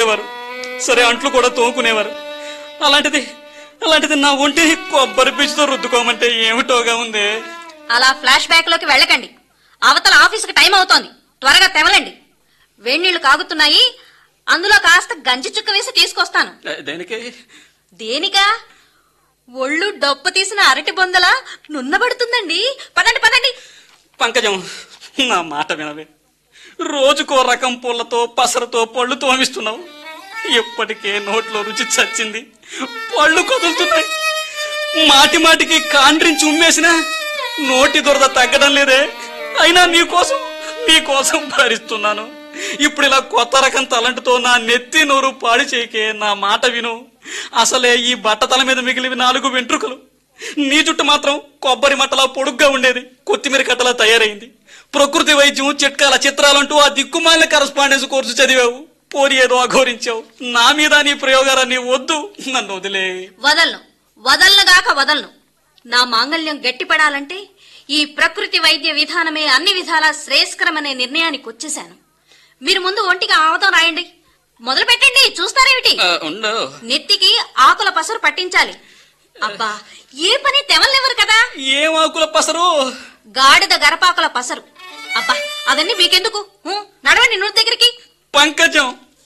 ఉండేవారు సరే అంట్లు కూడా తోముకునేవారు అలాంటిది అలాంటిది నా ఒంటిని కొబ్బరి పీచుతో రుద్దుకోమంటే ఏమిటోగా ఉంది అలా ఫ్లాష్ బ్యాక్ లోకి వెళ్ళకండి అవతల ఆఫీసుకి టైం అవుతోంది త్వరగా తెవలండి వేణీళ్లు కాగుతున్నాయి అందులో కాస్త గంజి చుక్క వేసి తీసుకొస్తాను దే- దేనికి దేనికా ఒళ్ళు డొప్ప తీసిన అరటి బొందలా నున్నబడుతుందండి పదండి పదండి పంకజం నా మాట వినవే రోజుకో రకం పూలతో పసరతో పళ్ళు తోమిస్తున్నావు ఇప్పటికే నోట్లో రుచి చచ్చింది పళ్ళు కదులుతున్నాయి మాటి మాటికి కాండ్రించి ఉమ్మేసినా నోటి దురద తగ్గడం లేదే అయినా నీకోసం నీకోసం భరిస్తున్నాను ఇప్పుడు ఇలా కొత్త రకం తలంటుతో నా నెత్తి నోరు పాడి చేయకే నా మాట విను అసలే ఈ బట్టతల మీద మిగిలివి నాలుగు వెంట్రుకలు నీ జుట్టు మాత్రం కొబ్బరి మట్టలా పొడుగ్గా ఉండేది కొత్తిమీర కట్టలా తయారైంది ప్రకృతి వైద్యం చిట్కాల చిత్రాలంటూ ఆ దిక్కుమాలిన కరస్పాండెన్స్ కోర్సు చదివావు పోరి ఏదో అఘోరించావు నా మీద నీ ప్రయోగాలన్నీ వద్దు నన్ను వదిలే వదలను వదలనుగాక వదలను నా మాంగల్యం గట్టిపడాలంటే ఈ ప్రకృతి వైద్య విధానమే అన్ని విధాలా శ్రేయస్కరమనే నిర్ణయానికి వచ్చేశాను మీరు ముందు ఒంటికి ఆవతం రాయండి మొదలు పెట్టండి చూస్తారేమిటి ఉండు నెత్తికి ఆకుల పసరు పట్టించాలి అబ్బా ఏ పని తెవలెవరు కదా ఏం ఆకుల పసరు గాడిద గరపాకుల పసరు అబ్బా అవన్నీ మీకెందుకు హూ, నడవండి నూనె దగ్గరికి పంకజం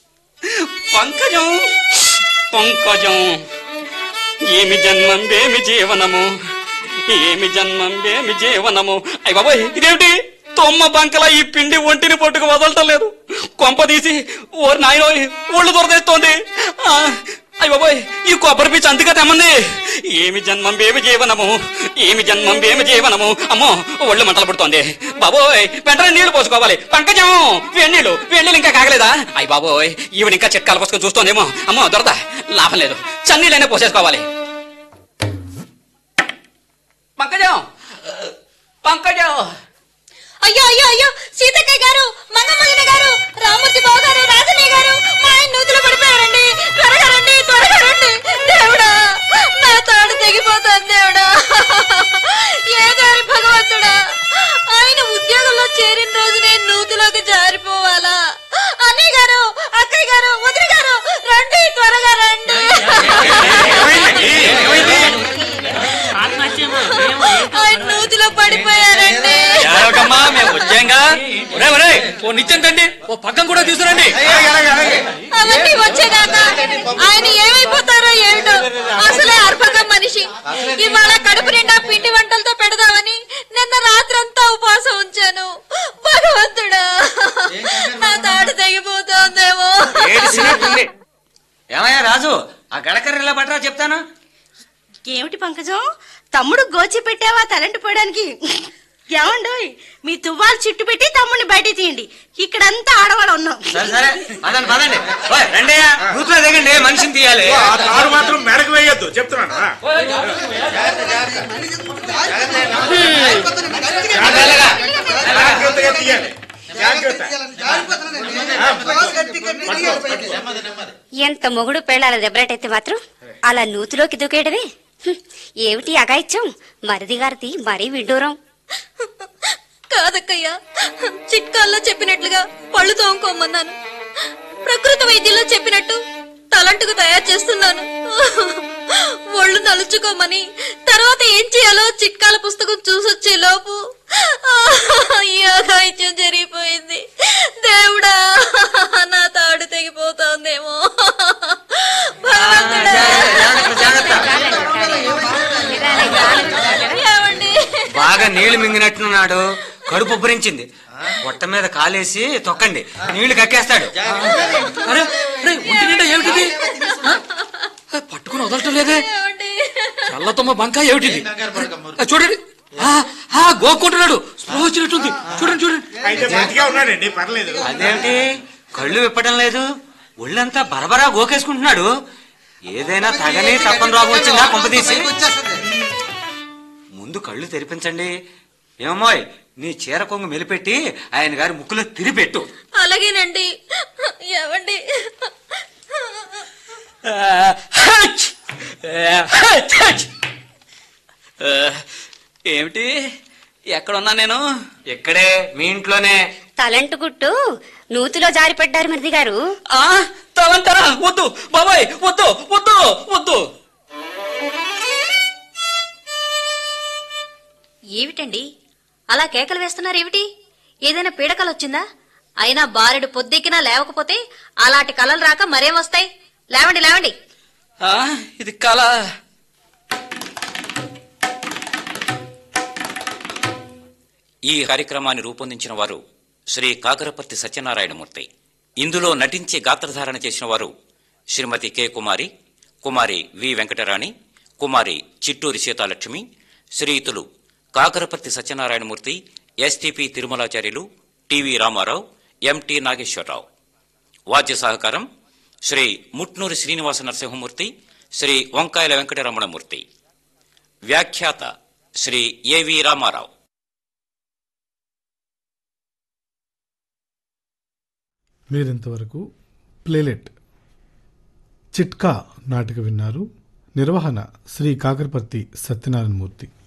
పంకజం పంకజం ఏమి జన్మం ఏమి జీవనము ఏమి జన్మం ఏమి జీవనము అయ్య బాబోయ్ ఇదేమిటి తొమ్మ బంకల ఈ పిండి ఒంటిని పట్టుకు వదలటం లేదు కొంప తీసి ఓ నాయనో ఒళ్ళు దొరదేస్తోంది ఆ, అయ్య బాబోయ్ ఈ కొబ్బరి పీచు అందుకే తెమ్మంది ఏమి జన్మం ఏమి జీవనము ఏమి జన్మం ఏమి జీవనము అమ్మో ఒళ్ళు మంటలు పుడుతోంది బాబోయ్ వెంటనే నీళ్లు పోసుకోవాలి పంకజం వేణీళ్ళు వేణీళ్ళు ఇంకా కాగలేదా అయ్య బాబోయ్ ఈవిడ ఇంకా చిట్కాలు పోసుకొని చూస్తోందేమో అమ్మో దొరద లాభం లేదు చన్నీళ్ళైనా పోసేసుకోవాలి పంకజం పంకజం అయ్యో అయ్యో అయ్యో సీతక్క గారు మంగమ్మగిన గారు రామూర్తి బాబు గారు రాజనయ్య గారు మా ఆయన నూతులు పడిపోయారండి త్వరగా రండి త్వరగా రండి దేవుడా నా తాడు తెగిపోతాను దేవుడా ఏ గారి భగవంతుడా ఆయన ఉద్యోగంలో చేరిన రోజు నేను నూతిలోకి జారిపోవాలా అన్నయ్య గారు అక్కయ్య గారు వదిలి గారు రండి త్వరగా రండి ఆయన నూతిలో పడిపోయారండి ఏడవకమ్మా మేము వచ్చాంగా ఒరే ఒరే ఓ నిత్యం తండి ఓ పక్కం కూడా తీసుకురండి అవన్నీ వచ్చేదాకా ఆయన ఏమైపోతారో ఏమిటో అసలే అర్భకం మనిషి ఇవాళ కడుపు నిండా పిండి వంటలతో పెడదామని నిన్న రాత్రంతా ఉపవాసం ఉంచాను భగవంతుడా నా తాడు తెగిపోతోందేమో ఏడిసినట్టుంది ఏమయ్యా రాజు ఆ గడకర్రలా పట్టరా చెప్తాను ఏమిటి పంకజం తమ్ముడు గోచి పెట్టావా తలంటి పోయడానికి ఏమండోయ్ మీ తువ్వాలు చుట్టు పెట్టి తమ్ముడిని బయట తీయండి ఇక్కడంతా ఆడవాళ్ళు ఉన్నాం సరే సరే పదండి పదండి ఓయ్, రండయ్యా నూతులో దిగండి మనిషిని తీయాలి ఆ తాడు మాత్రం మెడకు వేయొద్దు చెప్తున్నాను ఆ. మెల్లగా. జాగ్రత్తగా తీయాలి జాగ్రత్త ఎంత మొగుడు పెళ్ళాల దెబ్బలాటైతే మాత్రం అలా నూతిలోకి దూకేయడమే హ్మ్, ఏమిటి అగాయిత్యం మరిది గారిది మరీ విడ్డూరం కాదక్కయ్యా చిట్కాల్లో చెప్పినట్లుగా పళ్ళు తోముకోమన్నాను ప్రకృతి వైద్యంలో చెప్పినట్టు తలంటుకు తయారు చేస్తున్నాను ఒళ్ళు నలుచుకోమని తర్వాత ఏం చేయాలో చిట్కాల పుస్తకం చూసొచ్చే లోపు ఈ అఘాయిత్యం జరిగిపోయింది దేవుడా నా తాడు తెగిపోతోందేమో భగవంతుడా ఏమండి బాగా నీళ్లు మింగినట్టున్నాడు కడుపు ఉబ్బరించింది పొట్ట మీద కాలేసి తొక్కండి నీళ్లు కక్కేస్తాడు అరే అరే ఒంటి నిండా ఏమిటిది ఆ? ఆ, పట్టుకుని వదలటం లేదే ఏమండి చల్లతమ్మ బంక ఏమిటిది ఆ, చూడండి ఆ, ఆ, గోక్కుంటున్నాడు స్పృహ వచ్చినట్టుంది చూడండి చూడండి అయితే మంచిగా ఉన్నాడండి పర్లేదు అదేమిటి కళ్ళు విప్పటం లేదు ఒళ్ళంతా బరబరా గోకేసుకుంటున్నాడు ఏదైనా తగని తప్పని రోగం వచ్చిందా కొంపదీసి ముందు కళ్ళు తెరిపించండి ఏమోయ్ నీ చీర కొంగు మెలిపెట్టి ఆయన గారి ముక్కులో తిరిపెట్టు అలాగేనండి ఏమండి ఆ, హచ్! ఆ, హచ్! హచ్! ఆ, ఏమిటి ఎక్కడున్నా నేను ఇక్కడే మీ ఇంట్లోనే తలంటు గుట్టు నూతిలో జారిపడ్డారు మరిది గారు ఆ తలంటారా అలా కేకలు వేస్తున్నారేమిటి ఏదైనా పీడకలు వచ్చిందా అయినా బారెడు పొద్దెక్కినా లేవకపోతే అలాంటి కలలు రాక మరేం వస్తాయి లేవండి లేవండి ఆ, ఇది కళ ఈ కార్యక్రమాన్ని రూపొందించిన వారు శ్రీ కాకరపర్తి సత్యనారాయణమూర్తి ఇందులో నటించి గాత్రధారణ చేసిన వారు శ్రీమతి కె కుమారి కుమారి వి వెంకటరాణి కుమారి చిట్టూరి సీతాలక్ష్మి శ్రీయుతులు Kakaraparthi Satyanarayanamurthy STP Tirumalacharyulu TV Ramarao MT Nageswararao వాద్య సహకారం శ్రీ ముట్నూరి శ్రీనివాస నరసింహమూర్తి శ్రీ వంకాయల వెంకటరమణమూర్తి వ్యాఖ్యాత శ్రీ ఏవి రామారావు మీరింతవరకు ప్లేలెట్ చిట్కా నాటిక విన్నారు నిర్వహణ శ్రీ కాకరపర్తి సత్యనారాయణమూర్తి